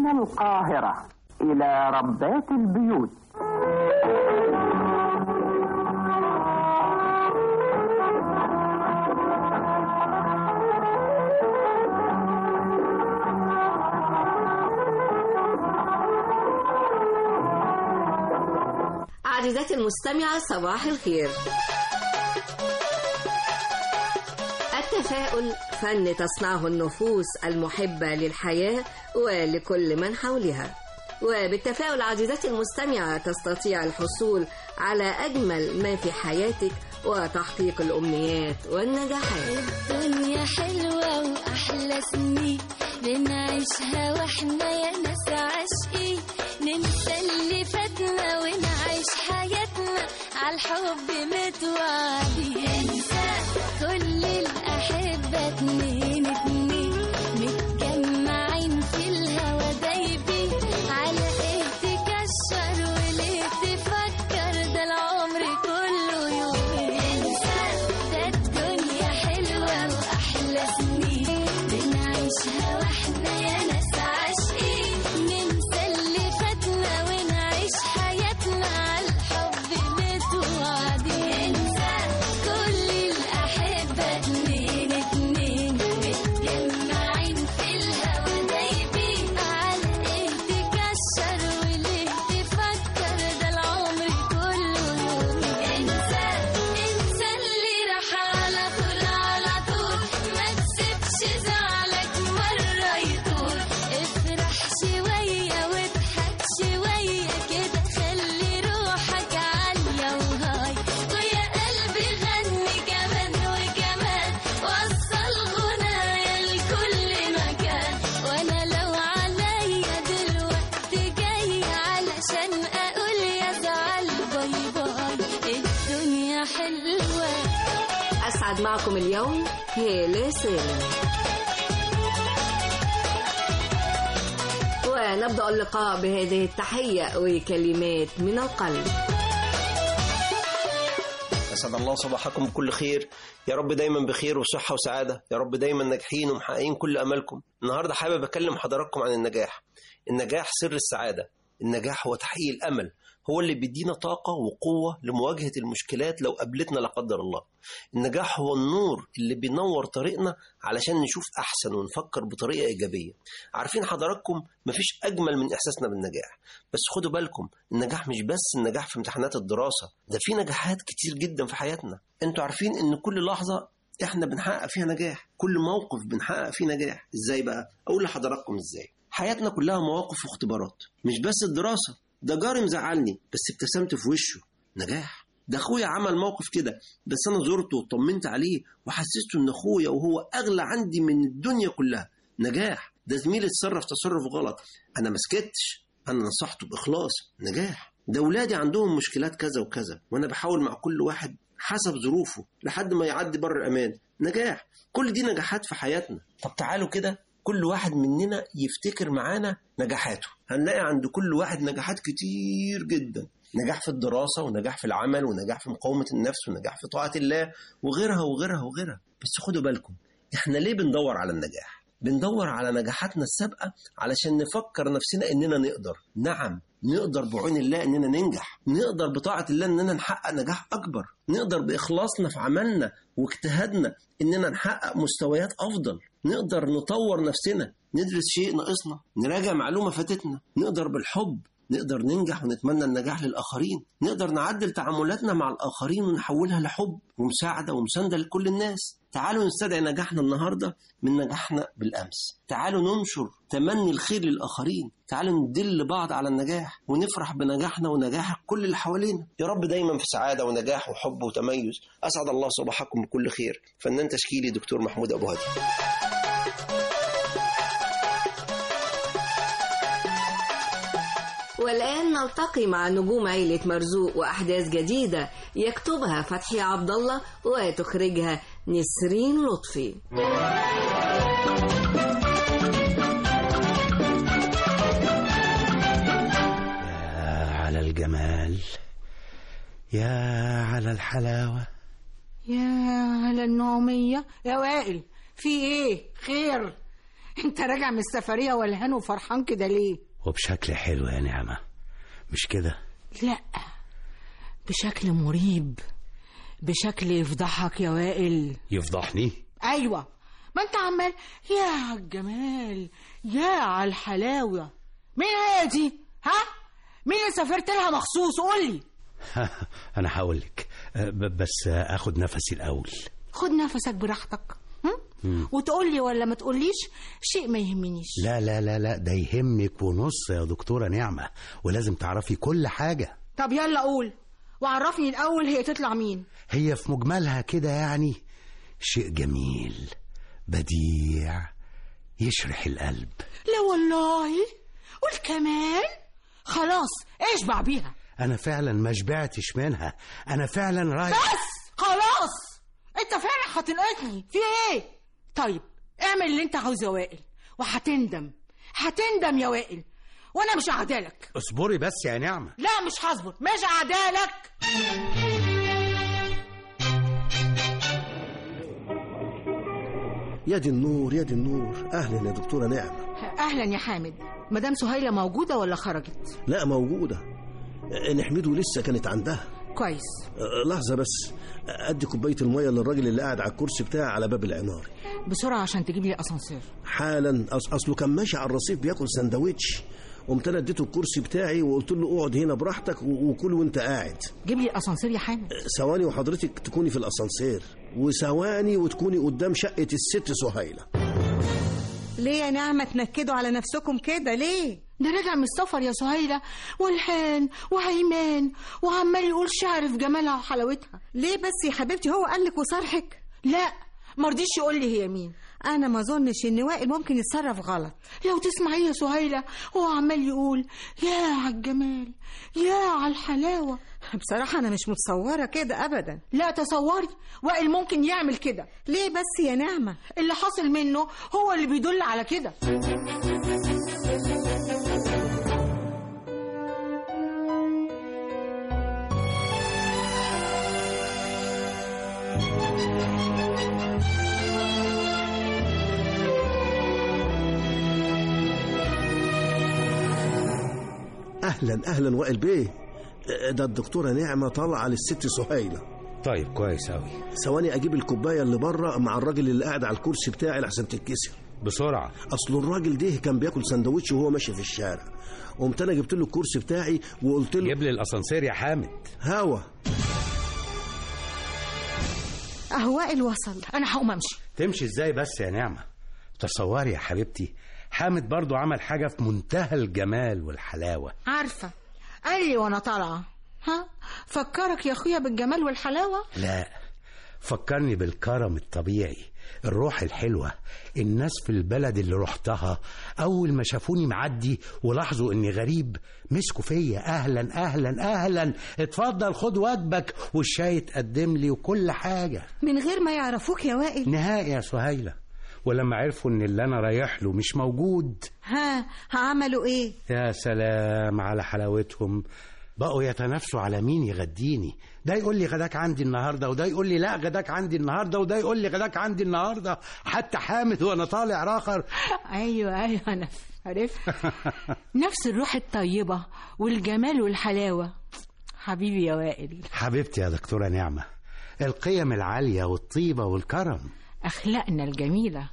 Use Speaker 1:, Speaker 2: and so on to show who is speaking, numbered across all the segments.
Speaker 1: من القاهرة إلى ربات البيوت
Speaker 2: عزيزتي المستمعة صباح الخير التفاؤل فن تصنعه النفوس المحبة للحياة ولكل من حولها وبالتفاؤل عزيزتي المستمعة تستطيع الحصول على أجمل ما في حياتك وتحقيق الأمنيات والنجاحات
Speaker 3: الدنيا حلوة وأحلى سنين بنعيشها واحنا يا ناس عاشقين ننسى اللي فاتنا ونعيش حياتنا عالحب متوعدين انسى كل الأحبة اتنين اتنين متجمعين في الهوا دايبين على ايه تكشر وليه تفكر ده العمر كله يومين انسى ده الدنيا حلوة وأحلى سنين بنعيشها واحنا يا ناس عاشقين ننسى اللي فاتنا ونعيش حياتنا عالحب متوعدين انسى كل الأحبة اتنين اتنين متجمعين في الهوا دايبين على ايه تكشر وليه تفكر ده العمر كله يومين انسى انسى اللي راح على طول على طول ما تسيبش زعلك مرة يطول افرح شوية واضحك شوية كده خلي روحك عالية وهاي ويا قلبي غني كمان وكمان وصل غنايا لكل مكان وانا لو عليا دلوقتي جاي علشان اقول يا زعل باي باي الدنيا حلوه
Speaker 2: أسعد معكم اليوم هيلة سالم ونبدأ اللقاء بهذه التحية وكلمات من القلب
Speaker 4: أسعد الله صباحكم بكل خير يا رب دايما بخير وصحة وسعادة يا رب دايما ناجحين ومحققين كل أملكم النهاردة حابب أكلم حضراتكم عن النجاح النجاح سر السعادة النجاح هو تحقيق الأمل هو اللي بيدينا طاقة وقوة لمواجهة المشكلات لو قابلتنا لا قدر الله النجاح هو النور اللي بينور طريقنا علشان نشوف أحسن ونفكر بطريقة إيجابية عارفين حضراتكم مفيش أجمل من إحساسنا بالنجاح بس خدوا بالكم النجاح مش بس النجاح في امتحانات الدراسة ده في نجاحات كتير جدا في حياتنا انتوا عارفين ان كل لحظة احنا بنحقق فيها نجاح كل موقف بنحقق فيه نجاح ازاي بقى اقول لحضراتكم ازاي حياتنا كلها مواقف واختبارات مش بس الدراسة ده جاري مزعلني بس ابتسمت في وشه نجاح ده اخويا عمل موقف كده بس انا زرته وطمنت عليه وحسسته ان اخويا وهو اغلى عندي من الدنيا كلها نجاح ده زميلي اتصرف تصرف غلط انا ما سكتش انا نصحته باخلاص نجاح ده ولادي عندهم مشكلات كذا وكذا وانا بحاول مع كل واحد حسب ظروفه لحد ما يعدي بر الامان نجاح كل دي نجاحات في حياتنا طب تعالوا كده كل واحد مننا يفتكر معانا نجاحاته هنلاقي عند كل واحد نجاحات كتير جدا نجاح في الدراسة ونجاح في العمل ونجاح في مقاومة النفس ونجاح في طاعة الله وغيرها وغيرها وغيرها بس خدوا بالكم احنا ليه بندور على النجاح بندور على نجاحاتنا السابقة علشان نفكر نفسنا اننا نقدر نعم نقدر بعون الله اننا ننجح نقدر بطاعة الله اننا نحقق نجاح اكبر نقدر باخلاصنا في عملنا واجتهادنا اننا نحقق مستويات افضل نقدر نطور نفسنا ندرس شيء ناقصنا نراجع معلومة فاتتنا نقدر بالحب نقدر ننجح ونتمنى النجاح للآخرين نقدر نعدل تعاملاتنا مع الآخرين ونحولها لحب ومساعدة ومساندة لكل الناس تعالوا نستدعي نجاحنا النهاردة من نجاحنا بالأمس تعالوا ننشر تمني الخير للآخرين تعالوا ندل بعض على النجاح ونفرح بنجاحنا ونجاح كل اللي حوالينا يا رب دايما في سعادة ونجاح وحب وتميز أسعد الله صباحكم بكل خير فنان تشكيلي دكتور محمود أبو هادي
Speaker 2: والآن نلتقي مع نجوم عيلة مرزوق وأحداث جديدة يكتبها فتحي عبد الله وتخرجها نسرين لطفي
Speaker 5: يا على الجمال يا على الحلاوة
Speaker 6: يا على النومية يا وائل في ايه خير انت راجع من السفرية والهان وفرحان كده ليه
Speaker 5: وبشكل حلو يا نعمة مش كده
Speaker 6: لا بشكل مريب بشكل يفضحك يا وائل
Speaker 5: يفضحني
Speaker 6: ايوه ما انت عمال يا على الجمال يا على الحلاوه مين هي دي ها مين اللي سافرت لها مخصوص قول لي
Speaker 5: أنا هقول لك أه، ب- بس أه، أخد نفسي الأول
Speaker 6: خد نفسك براحتك هم؟ وتقول لي ولا ما تقوليش شيء ما يهمنيش
Speaker 5: لا لا لا لا ده يهمك ونص يا دكتورة نعمة ولازم تعرفي كل حاجة
Speaker 6: طب يلا قول وعرفني الاول هي تطلع مين
Speaker 5: هي في مجملها كده يعني شيء جميل بديع يشرح القلب
Speaker 6: لا والله قول كمان خلاص اشبع بيها
Speaker 5: أنا فعلا ما شبعتش منها أنا فعلا رايح
Speaker 6: بس خلاص انت فعلا هتنقطني في ايه طيب اعمل اللي انت عاوزه يا وائل وهتندم هتندم يا وائل وانا مش هعدالك
Speaker 5: اصبري بس يا نعمة
Speaker 6: لا مش هصبر مش هعدالك
Speaker 7: يا دي النور يا دي النور اهلا يا دكتوره نعمه
Speaker 6: اهلا يا حامد مدام سهيله موجوده ولا خرجت
Speaker 7: لا موجوده نحمده لسه كانت عندها
Speaker 6: كويس
Speaker 7: أه، لحظه بس ادي كوبايه الميه للراجل اللي قاعد على الكرسي بتاعي على باب العمارة
Speaker 6: بسرعه عشان تجيب لي اسانسير
Speaker 7: حالا أص- اصله كان ماشي على الرصيف بياكل سندوتش قمت انا اديته الكرسي بتاعي وقلت له اقعد هنا براحتك و- وكل وانت قاعد
Speaker 6: جيب لي اسانسير يا حامد
Speaker 7: ثواني وحضرتك تكوني في الاسانسير وثواني وتكوني قدام شقه الست سهيله
Speaker 8: ليه يا نعمة تنكدوا على نفسكم كده ليه؟
Speaker 6: ده راجع من السفر يا سهيله والحان وهيمان وعمال يقول شعر في جمالها وحلاوتها
Speaker 8: ليه بس يا حبيبتي هو قالك وصرحك؟
Speaker 6: لا مرضيش يقول لي هي مين
Speaker 8: أنا ما أظنش إن وائل ممكن يتصرف غلط
Speaker 6: لو تسمعيه يا سهيلة هو عمال يقول يا على الجمال يا على الحلاوة
Speaker 8: بصراحة أنا مش متصورة كده أبدا
Speaker 6: لا تصوري وائل ممكن يعمل كده
Speaker 8: ليه بس يا نعمة؟
Speaker 6: اللي حاصل منه هو اللي بيدل على كده
Speaker 7: اهلا اهلا وائل بيه أه، ده الدكتوره نعمه طالعه للست سهيله
Speaker 5: طيب كويس أوي
Speaker 7: ثواني اجيب الكوبايه اللي بره مع الراجل اللي قاعد على الكرسي بتاعي لحسن تتكسر
Speaker 5: بسرعة
Speaker 7: اصل الراجل ده كان بياكل سندوتش وهو ماشي في الشارع قمت انا جبت له الكرسي بتاعي وقلت له
Speaker 5: جيب لي الأسانسير يا حامد
Speaker 7: هوا
Speaker 8: أهو وائل وصل
Speaker 6: أنا هقوم أمشي
Speaker 5: تمشي ازاي بس يا نعمة تصوري يا حبيبتي حامد برضو عمل حاجة في منتهى الجمال والحلاوة
Speaker 6: عارفة قال لي وأنا طالعة ها فكرك يا أخويا بالجمال والحلاوة
Speaker 5: لا فكرني بالكرم الطبيعي الروح الحلوة الناس في البلد اللي رحتها أول ما شافوني معدي ولاحظوا إني غريب مسكوا فيا أهلا أهلا أهلا اتفضل خد واجبك والشاي اتقدم لي وكل حاجة
Speaker 8: من غير ما يعرفوك يا وائل
Speaker 5: نهائي يا سهيلة ولما عرفوا إن اللي أنا رايح له مش موجود
Speaker 8: ها عملوا إيه؟
Speaker 5: يا سلام على حلاوتهم بقوا يتنافسوا على مين يغديني ده يقول لي غداك عندي النهارده وده يقول لي لا غداك عندي النهارده وده يقول لي غداك عندي النهارده حتى حامد وانا طالع راخر
Speaker 6: أيوة أيوة أنا عرفت نفس الروح الطيبة والجمال والحلاوة حبيبي يا وائل
Speaker 5: حبيبتي يا دكتوره نعمه القيم العاليه والطيبه والكرم
Speaker 6: أخلاقنا الجميلة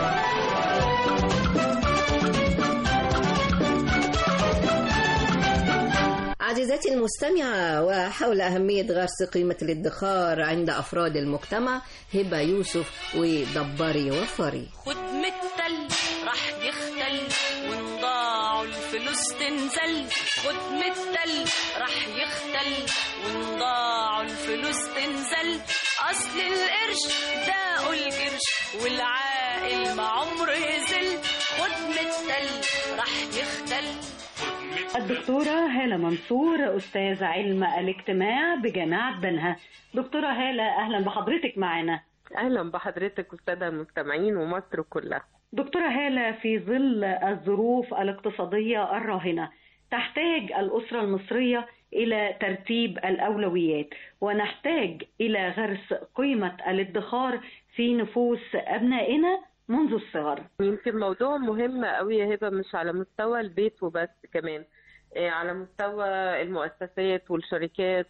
Speaker 2: عزيزتي المستمعة وحول أهمية غرس قيمة الادخار عند أفراد المجتمع هبة يوسف ودبري وفري
Speaker 9: خد متل راح يختل ونضاعوا الفلوس تنزل خد متل راح يختل ونضاعوا الفلوس تنزل اصل القرش داقوا القرش والعاقل ما عمره يزل خد متل راح يختل
Speaker 10: الدكتورة هالة منصور أستاذ علم الاجتماع بجامعة بنها دكتورة هالة أهلا بحضرتك معنا
Speaker 1: اهلا بحضرتك والساده المستمعين ومصر كلها
Speaker 10: دكتورة هالة في ظل الظروف الاقتصادية الراهنة تحتاج الأسرة المصرية إلى ترتيب الأولويات ونحتاج إلى غرس قيمة الادخار في نفوس أبنائنا منذ الصغر
Speaker 11: يمكن موضوع مهم قوي يا هبه مش على مستوى البيت وبس كمان إيه، على مستوى المؤسسات والشركات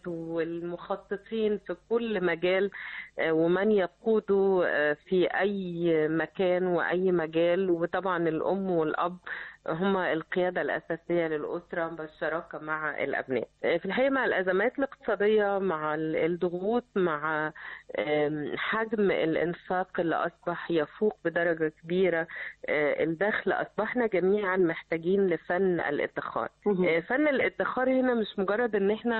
Speaker 11: والمخططين في كل مجال آه، ومن يقودوا آه، في أي مكان وأي مجال وطبعا الأم والأب هما القيادة الأساسية للأسرة بالشراكة مع الأبناء آه، في الحقيقة مع الأزمات الاقتصادية مع ال- الضغوط مع آم، حجم الإنفاق اللي أصبح يفوق بدرجة كبيرة آه، الدخل أصبحنا جميعا محتاجين لفن الادخار آه، فن الادخار هنا مش مجرد ان احنا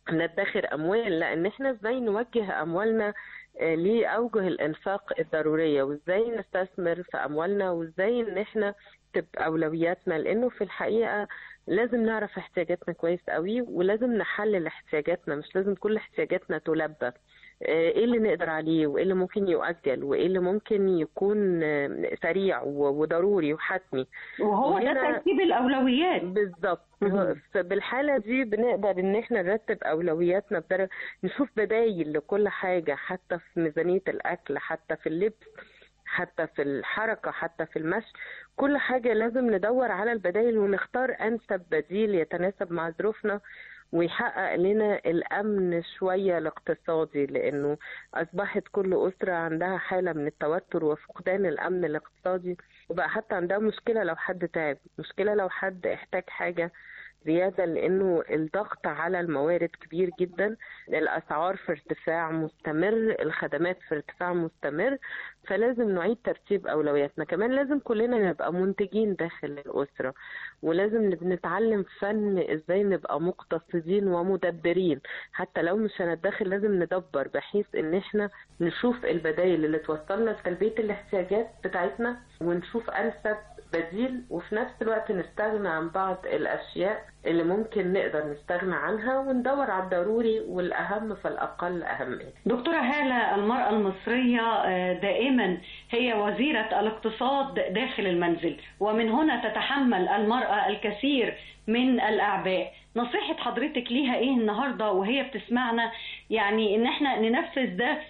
Speaker 11: ندخر اموال لا ان احنا ازاي نوجه اموالنا آه، لاوجه الانفاق الضروريه وازاي نستثمر في اموالنا وازاي ان احنا تبقى اولوياتنا لانه في الحقيقه لازم نعرف احتياجاتنا كويس قوي ولازم نحلل احتياجاتنا مش لازم كل احتياجاتنا تلبى آه، ايه اللي نقدر عليه وايه اللي ممكن يؤجل وايه اللي ممكن يكون آه، سريع و- وضروري وحتمي
Speaker 10: وهو ده
Speaker 11: وهنا-
Speaker 10: ترتيب الأولويات
Speaker 11: بالظبط
Speaker 10: مهم.
Speaker 11: فبالحالة دي بنقدر ان احنا نرتب اولوياتنا بدرجة نشوف بدايل لكل حاجة حتى في ميزانية الاكل حتى في اللبس حتى في الحركة حتى في المشي كل حاجة لازم ندور على البدايل ونختار انسب بديل يتناسب مع ظروفنا ويحقق لنا الامن شويه الاقتصادي لانه اصبحت كل اسره عندها حاله من التوتر وفقدان الامن الاقتصادي وبقى حتى عندها مشكله لو حد تعب مشكله لو حد احتاج حاجه زياده لانه الضغط على الموارد كبير جدا الاسعار في ارتفاع مستمر الخدمات في ارتفاع مستمر فلازم نعيد ترتيب اولوياتنا كمان لازم كلنا نبقى منتجين داخل الاسره ولازم نب- نتعلم فن ازاي نبقى مقتصدين ومدبرين حتى لو مش هندخر لازم ندبر بحيث ان احنا نشوف البدائل اللي توصلنا لتلبيه الاحتياجات بتاعتنا ونشوف انسب بديل وفي نفس الوقت نستغنى عن بعض الاشياء اللي ممكن نقدر نستغنى عنها وندور على الضروري والاهم فالاقل اهميه
Speaker 10: دكتورة هالة المرأة المصرية آه، دائما هي وزيرة الاقتصاد داخل المنزل ومن هنا تتحمل المرأة الكثير من الأعباء نصيحة حضرتك ليها إيه النهاردة وهي بتسمعنا يعني إن احنا ننفذ ده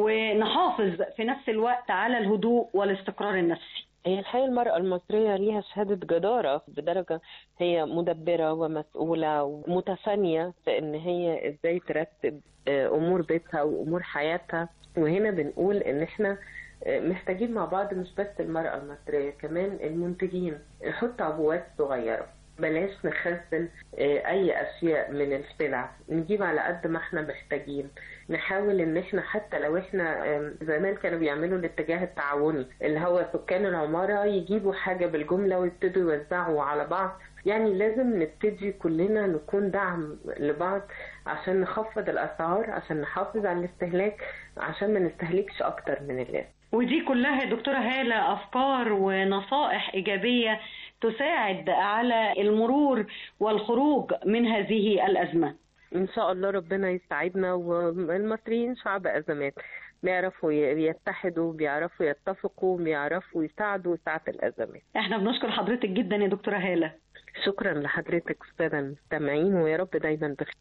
Speaker 10: ونحافظ في نفس الوقت على الهدوء والاستقرار النفسي
Speaker 11: هي الحقيقة المرأة المصرية ليها شهادة جدارة بدرجة هي مدبرة ومسؤولة ومتفانية في إن هي إزاي ترتب آه، أمور بيتها وأمور حياتها وهنا بنقول إن إحنا آه، محتاجين مع بعض مش بس المرأة المصرية كمان المنتجين نحط عبوات صغيرة بلاش نخزن آه، أي أشياء من السلع نجيب على قد ما احنا محتاجين نحاول ان احنا حتى لو احنا آم، زمان كانوا بيعملوا الاتجاه التعاوني اللي هو سكان العمارة يجيبوا حاجة بالجملة ويبتدوا يوزعوا على بعض يعني لازم نبتدي كلنا نكون دعم لبعض عشان نخفض الأسعار عشان نحافظ على الاستهلاك عشان ما نستهلكش أكتر من اللازم
Speaker 10: ودي كلها يا دكتورة هالة أفكار ونصائح إيجابية تساعد على المرور والخروج من هذه الأزمة
Speaker 11: إن شاء الله ربنا يساعدنا والمصريين شعب أزمات بيعرفوا ي- يتحدوا بيعرفوا يتفقوا بيعرفوا يساعدوا ساعة الأزمات
Speaker 10: احنا بنشكر حضرتك جدا يا دكتورة هالة
Speaker 11: شكرا لحضرتك أستاذة المستمعين ويا رب دايما بخير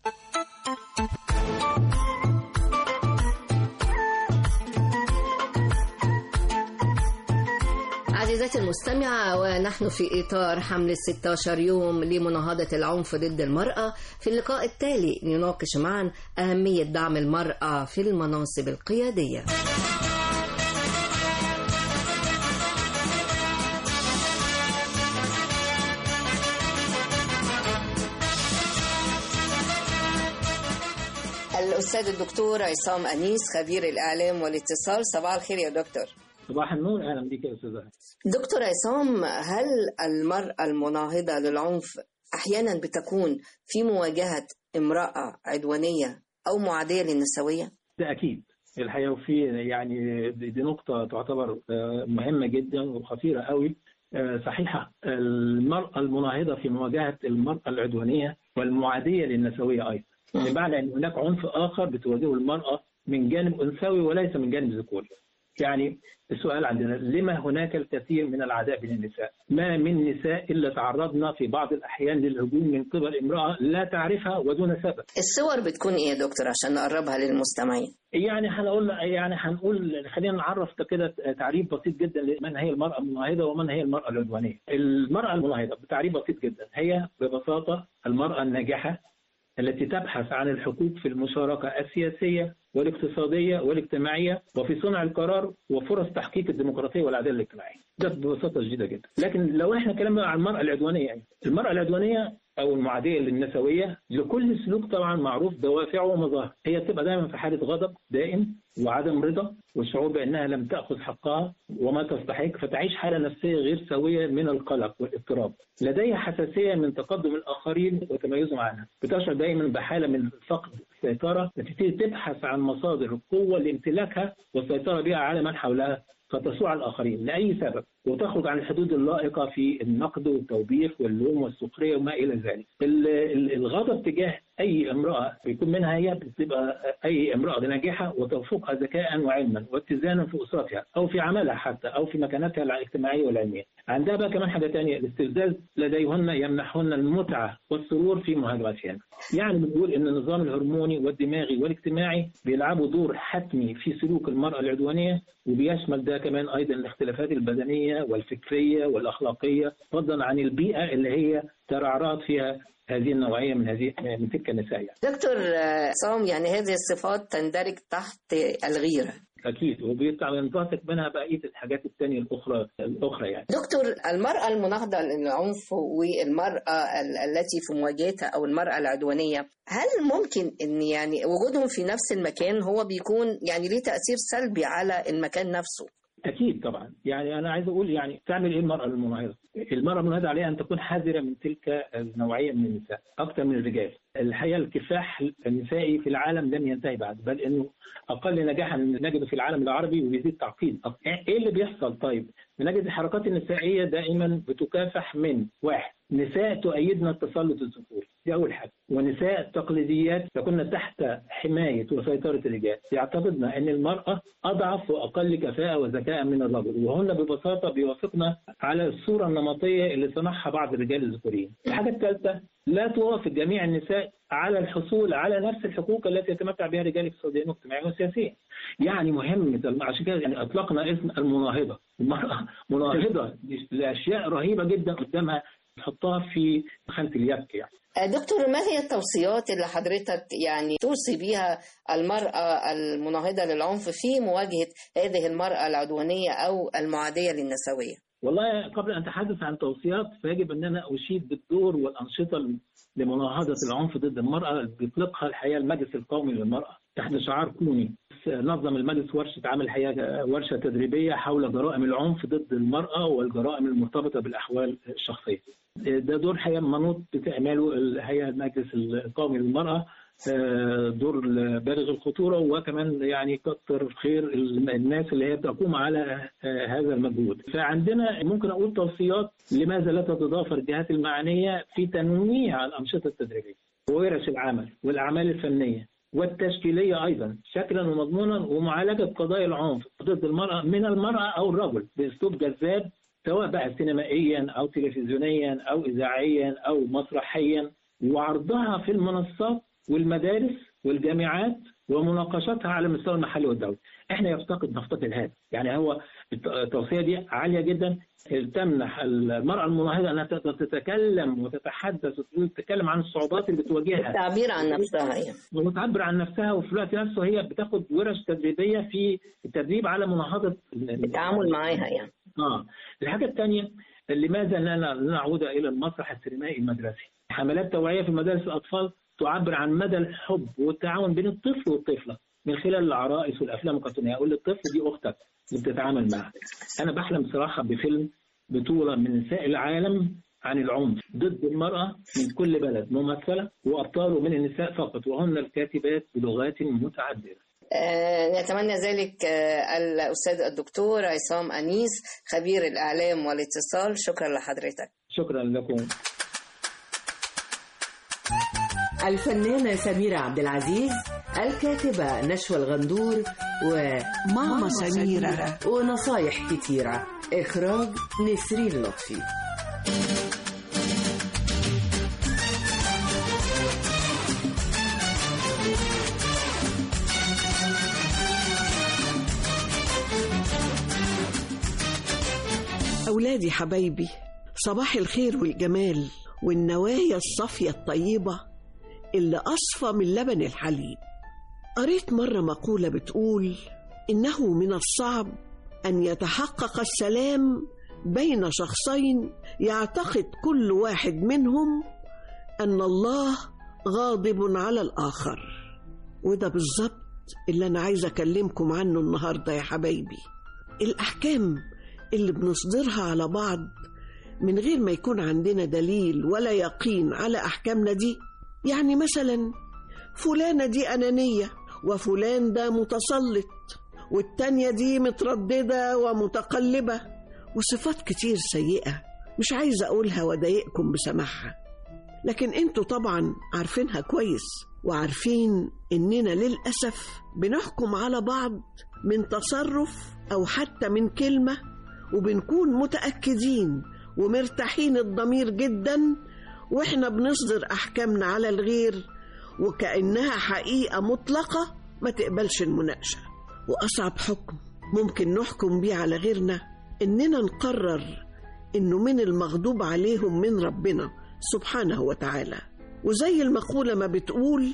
Speaker 2: عزيزاتي المستمعة ونحن في إطار حملة 16 يوم لمناهضة العنف ضد المرأة في اللقاء التالي نناقش معا أهمية دعم المرأة في المناصب القيادية الأستاذ الدكتور عصام أنيس خبير الإعلام والاتصال صباح الخير يا دكتور
Speaker 12: صباح النور اهلا بك يا استاذ
Speaker 2: دكتور عصام هل المرأة المناهضة للعنف أحيانا بتكون في مواجهة امرأة عدوانية أو معادية للنسوية؟
Speaker 12: ده اكيد الحقيقه وفي يعني دي دي نقطه تعتبر آه، مهمه جدا وخطيره قوي آه، صحيحه المراه المناهضه في مواجهه المراه العدوانيه والمعاديه للنسويه ايضا بمعنى ان هناك عنف اخر بتواجهه المراه من جانب انثوي وليس من جانب ذكوري يعني السؤال عندنا لما هناك الكثير من العداء بين النساء ما من نساء إلا تعرضنا في بعض الأحيان للهجوم من قبل امرأة لا تعرفها ودون سبب
Speaker 2: الصور بتكون ايه يا دكتور عشان نقربها للمستمعين
Speaker 12: يعني هنقول يعني هنقول خلينا نعرف كده تعريف بسيط جدا لمن هي المرأة المناهضة ومن هي المرأة العدوانية. المرأة المناهضة بتعريف بسيط جدا هي ببساطة المرأة الناجحة التي تبحث عن الحقوق في المشاركة السياسية والاقتصادية والاجتماعية وفي صنع القرار وفرص تحقيق الديمقراطية والعدالة الاجتماعية ده ببساطة شديدة جدا لكن لو احنا كلامنا عن المرأة العدوانية يعني المرأة العدوانية او المعاديه للنسويه لكل سلوك طبعا معروف دوافعه ومظاهر هي بتبقى دايما في حاله غضب دائم وعدم رضا والشعور بانها لم تاخذ حقها وما تستحق فتعيش حاله نفسيه غير سويه من القلق والاضطراب لديها حساسيه من تقدم الاخرين وتميزهم عنها بتشعر دائما بحاله من فقد السيطره بتبتدي تبحث عن مصادر القوه لامتلاكها والسيطره بها على من حولها فتسوع الآخرين لأي سبب وتخرج عن الحدود اللائقة في النقد والتوبيخ واللوم والسخرية وما إلى ذلك الغضب تجاه أي امرأة بيكون منها هي بتبقى أي امرأة ناجحة وتوفقها ذكاء وعلما واتزانا في أسرتها أو في عملها حتى أو في مكانتها الاجتماعية والعلمية عندها بقى كمان حاجة تانية الاستفزاز لديهن يمنحهن المتعة والسرور في مهاجمتهن يعني بنقول إن النظام الهرموني والدماغي والاجتماعي بيلعبوا دور حتمي في سلوك المرأة العدوانية وبيشمل ده كمان أيضا الاختلافات البدنية والفكرية والأخلاقية فضلا عن البيئة اللي هي ترعرعت فيها هذه النوعية من هذه من تلك النساء يعني.
Speaker 2: دكتور صام يعني هذه الصفات تندرج تحت الغيرة
Speaker 12: اكيد وبيطلع ينبثق منها بقيه الحاجات الثانيه الاخرى الاخرى يعني
Speaker 2: دكتور المراه المناهضه للعنف والمراه التي في مواجهتها او المراه العدوانيه هل ممكن ان يعني وجودهم في نفس المكان هو بيكون يعني ليه تاثير سلبي على المكان نفسه
Speaker 12: اكيد طبعا يعني انا عايز اقول يعني تعمل ايه المراه المناهضه؟ المراه المناهضه عليها ان تكون حذره من تلك النوعيه من النساء اكثر من الرجال. الحقيقه الكفاح النسائي في العالم لم ينتهي بعد بل انه اقل نجاحا نجده في العالم العربي وبيزيد تعقيد. ايه اللي بيحصل طيب؟ بنجد الحركات النسائيه دائما بتكافح من واحد نساء تؤيدن التسلط الذكوري دي اول حاجه ونساء تقليديات تكون تحت حمايه وسيطره الرجال يعتقدن ان المراه اضعف واقل كفاءه وذكاء من الرجل وهن ببساطه بيوافقن على الصوره النمطيه اللي صنعها بعض الرجال الذكوريين الحاجه الثالثه لا توافق جميع النساء على الحصول على نفس الحقوق التي يتمتع بها الرجال اقتصاديا واجتماعيا وسياسيا. يعني مهم عشان كده يعني اطلقنا اسم المناهضه، المراه مناهضه لاشياء رهيبه جدا قدامها تحطها في خانه اليك يعني.
Speaker 2: دكتور ما هي التوصيات اللي حضرتك يعني توصي بها المرأة المناهضة للعنف في مواجهة هذه المرأة العدوانية أو المعادية للنسوية؟
Speaker 12: والله قبل ان اتحدث عن توصيات فيجب ان انا اشيد بالدور والانشطه لمناهضه العنف ضد المراه بيطلقها الحقيقه المجلس القومي للمراه تحت شعار كوني نظم المجلس ورشه عمل الحقيقه ورشه تدريبيه حول جرائم العنف ضد المراه والجرائم المرتبطه بالاحوال الشخصيه. ده دور حقيقه منوط بتعمله الهيئه المجلس القومي للمراه دور بالغ الخطوره وكمان يعني كتر خير الناس اللي هي بتقوم على هذا المجهود. فعندنا ممكن اقول توصيات لماذا لا تتضافر الجهات المعنيه في تنويع الانشطه التدريبيه وورش العمل والاعمال الفنيه والتشكيليه ايضا شكلا ومضمونا ومعالجه قضايا العنف ضد المراه من المراه او الرجل باسلوب جذاب سواء بقى سينمائيا او تلفزيونيا او اذاعيا او مسرحيا وعرضها في المنصات والمدارس والجامعات ومناقشتها على المستوى المحلي والدولي. احنا يفتقد نفتقد هذا، يعني هو التوصيه دي عاليه جدا تمنح المراه المناهضه انها تقدر تتكلم وتتحدث وتتكلم عن الصعوبات اللي بتواجهها.
Speaker 2: التعبير عن نفسها يعني.
Speaker 12: وتعبر عن نفسها وفي الوقت نفسه هي بتاخد ورش تدريبيه في التدريب على مناهضه
Speaker 2: التعامل معاها يعني.
Speaker 12: اه الحاجه الثانيه لماذا لا نعود الى المسرح السينمائي المدرسي؟ حملات توعيه في مدارس الاطفال تعبر عن مدى الحب والتعاون بين الطفل والطفله من خلال العرائس والافلام الكرتونيه اقول للطفل دي اختك اللي بتتعامل معها انا بحلم بصراحه بفيلم بطوله من نساء العالم عن العنف ضد المرأة من كل بلد ممثلة وأبطاله من النساء فقط وهن الكاتبات بلغات متعددة
Speaker 2: آه نتمنى ذلك آه الأستاذ الدكتور عصام أنيس خبير الإعلام والاتصال شكرا لحضرتك
Speaker 12: شكرا لكم
Speaker 13: الفنانة سميرة عبد العزيز الكاتبة نشوى الغندور وماما
Speaker 14: سميرة.
Speaker 13: ونصايح كتيرة إخراج نسرين لطفي
Speaker 14: أولادي حبايبي صباح الخير والجمال والنوايا الصافية الطيبة اللي أصفى من لبن الحليب قريت مرة مقولة بتقول إنه من الصعب أن يتحقق السلام بين شخصين يعتقد كل واحد منهم أن الله غاضب على الآخر وده بالظبط اللي أنا عايزة أكلمكم عنه النهاردة يا حبايبي الأحكام اللي بنصدرها على بعض من غير ما يكون عندنا دليل ولا يقين على أحكامنا دي يعني مثلا فلانة دي أنانية وفلان ده متسلط والتانية دي مترددة ومتقلبة وصفات كتير سيئة مش عايزة أقولها وأضايقكم بسماعها لكن انتوا طبعا عارفينها كويس وعارفين إننا للأسف بنحكم على بعض من تصرف أو حتى من كلمة وبنكون متأكدين ومرتاحين الضمير جدا واحنا بنصدر أحكامنا على الغير وكأنها حقيقة مطلقة ما تقبلش المناقشة وأصعب حكم ممكن نحكم بيه على غيرنا إننا نقرر إنه من المغضوب عليهم من ربنا سبحانه وتعالى وزي المقولة ما بتقول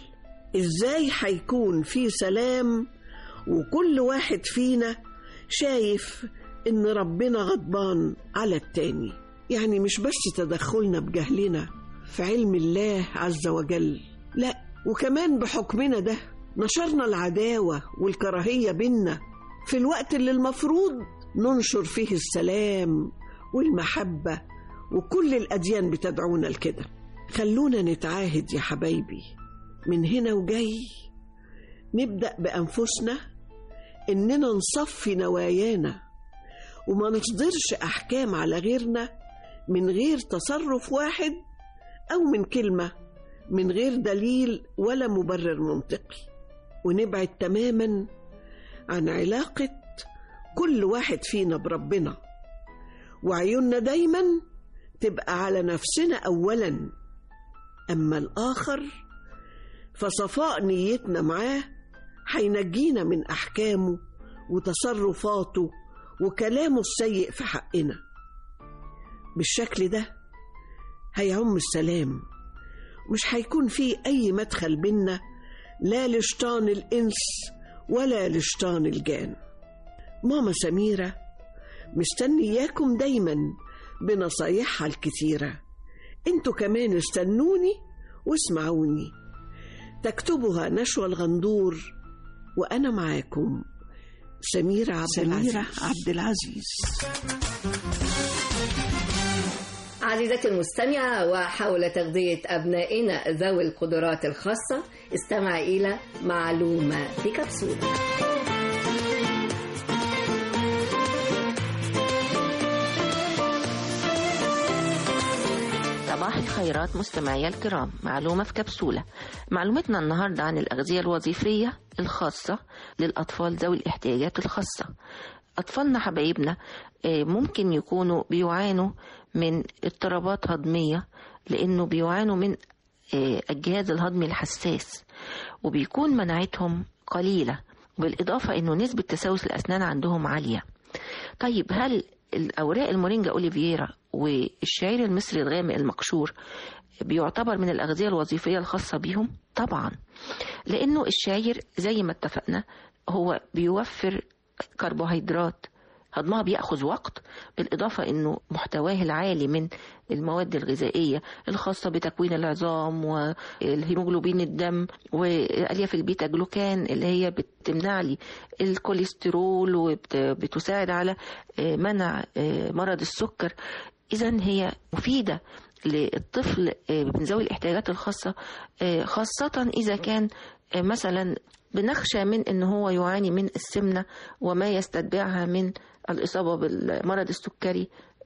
Speaker 14: إزاي هيكون في سلام وكل واحد فينا شايف إن ربنا غضبان على التاني يعني مش بس تدخلنا بجهلنا في علم الله عز وجل لا وكمان بحكمنا ده نشرنا العداوة والكراهية بينا في الوقت اللي المفروض ننشر فيه السلام والمحبة وكل الأديان بتدعونا لكده خلونا نتعاهد يا حبايبي من هنا وجاي نبدأ بأنفسنا إننا نصفي نوايانا وما نصدرش أحكام على غيرنا من غير تصرف واحد أو من كلمة من غير دليل ولا مبرر منطقي ونبعد تماما عن علاقة كل واحد فينا بربنا وعيوننا دايما تبقى على نفسنا أولا أما الآخر فصفاء نيتنا معاه هينجينا من أحكامه وتصرفاته وكلامه السيء في حقنا بالشكل ده هيعم السلام مش هيكون فيه أي مدخل بينا لا لشيطان الإنس ولا لشيطان الجان ماما سميرة مستنياكم دايما بنصايحها الكتيرة انتوا كمان استنوني واسمعوني تكتبها نشوى الغندور وأنا معاكم سميرة عبد
Speaker 13: سميرة
Speaker 14: العزيز عبد العزيز
Speaker 2: عزيزتي المستمعة وحول تغذية أبنائنا ذوي القدرات الخاصة استمع إلى معلومة في كبسولة
Speaker 15: صباح الخيرات مستمعي الكرام معلومة في كبسولة معلومتنا النهاردة عن الأغذية الوظيفية الخاصة للأطفال ذوي الاحتياجات الخاصة أطفالنا حبايبنا آه، ممكن يكونوا بيعانوا من اضطرابات هضمية لأنه بيعانوا من آه، الجهاز الهضمي الحساس وبيكون مناعتهم قليلة بالإضافة أنه نسبة تسوس الأسنان عندهم عالية طيب هل الأوراق المورينجا أوليفيرا والشعير المصري الغامق المقشور بيعتبر من الأغذية الوظيفية الخاصة بيهم؟ طبعا لأنه الشعير زي ما اتفقنا هو بيوفر كربوهيدرات هضمها بيأخذ وقت بالإضافة أنه محتواه العالي من المواد الغذائية الخاصة بتكوين العظام والهيموجلوبين الدم وألياف البيتا جلوكان اللي هي بتمنع لي الكوليسترول وبتساعد على منع مرض السكر إذا هي مفيدة للطفل من ذوي الاحتياجات الخاصة خاصة إذا كان مثلا بنخشى من ان هو يعاني من السمنه وما يستتبعها من الاصابه بالمرض السكري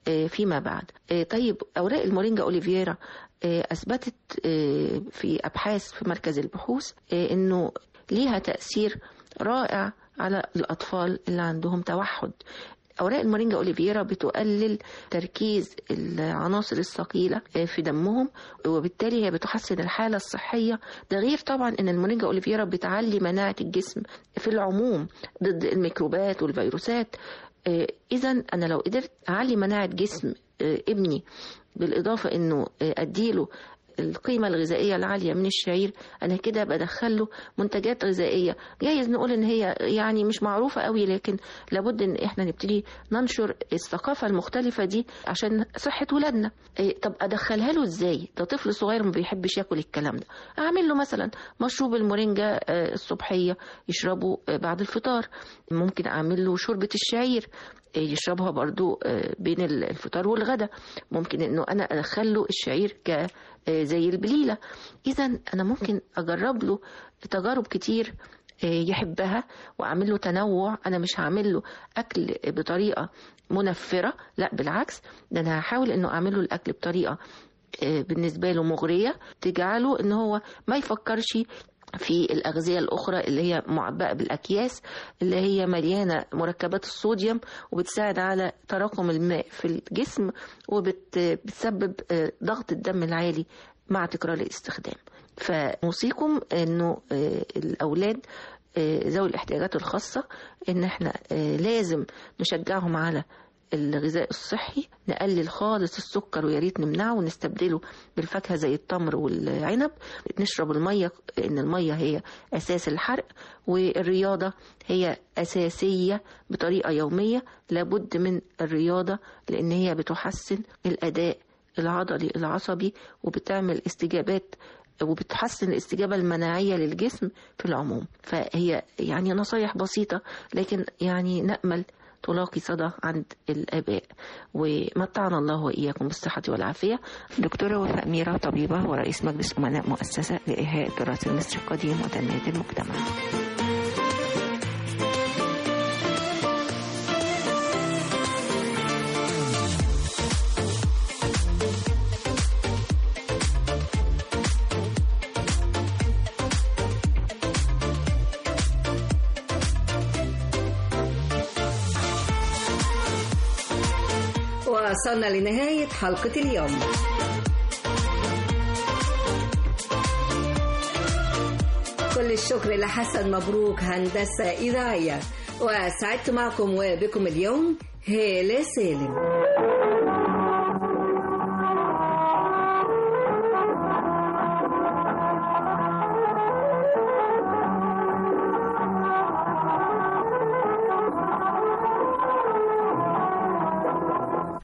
Speaker 15: آه، فيما بعد آه، طيب أوراق المورينجا أوليفيرا آه، أثبتت آه، في أبحاث في مركز البحوث آه، أنه ليها تأثير رائع على الأطفال اللي عندهم توحد أوراق المورينجا أوليفيرا بتقلل تركيز العناصر الثقيلة في دمهم وبالتالي هي بتحسن الحالة الصحية ده غير طبعا أن المورينجا أوليفيرا بتعلي مناعة الجسم في العموم ضد الميكروبات والفيروسات إذا أنا لو قدرت أعلي مناعة جسم آه، ابني بالإضافة أنه آه، أديله القيمة الغذائية العالية من الشعير أنا كده بدخله منتجات غذائية جايز نقول إن هي يعني مش معروفة قوي لكن لابد إن إحنا نبتدي ننشر الثقافة المختلفة دي عشان صحة ولادنا إيه طب أدخلها له إزاي ده طفل صغير ما بيحبش ياكل الكلام ده أعمل له مثلا مشروب المورينجا آه، الصبحية يشربه آه، بعد الفطار ممكن أعمل له شوربة الشعير يشربها برضو آه، بين الفطار والغدا ممكن انه انا ادخله الشعير ك آه، زي البليله اذا انا ممكن اجرب له تجارب كتير آه، يحبها واعمل له تنوع انا مش هعمل له اكل بطريقه منفره لا بالعكس ده انا هحاول انه اعمل له الاكل بطريقه آه، بالنسبه له مغريه تجعله ان هو ما يفكرش في الأغذية الأخرى اللي هي معبأة بالأكياس اللي هي مليانة مركبات الصوديوم وبتساعد على تراكم الماء في الجسم وبتسبب ضغط الدم العالي مع تكرار الاستخدام فنوصيكم أنه آه، الأولاد آه، ذوي الاحتياجات الخاصة ان احنا آه، لازم نشجعهم على الغذاء الصحي نقلل خالص السكر ويا ريت نمنعه ونستبدله بالفاكهه زي التمر والعنب نشرب الميه ان الميه هي اساس الحرق والرياضه هي اساسيه بطريقه يوميه لابد من الرياضه لان هي بتحسن الاداء العضلي العصبي وبتعمل استجابات وبتحسن الاستجابة المناعية للجسم في العموم فهي يعني نصايح بسيطة لكن يعني نأمل تلاقي صدى عند الآباء ومتعنا الله وإياكم بالصحة والعافية دكتورة وفاء ميرا طبيبة ورئيس مجلس أمناء مؤسسة لإحياء التراث المصري القديم وتنمية المجتمع
Speaker 2: وصلنا لنهاية حلقة اليوم كل الشكر لحسن مبروك هندسة إذاعية وسعدت معكم وبكم اليوم هالة سالم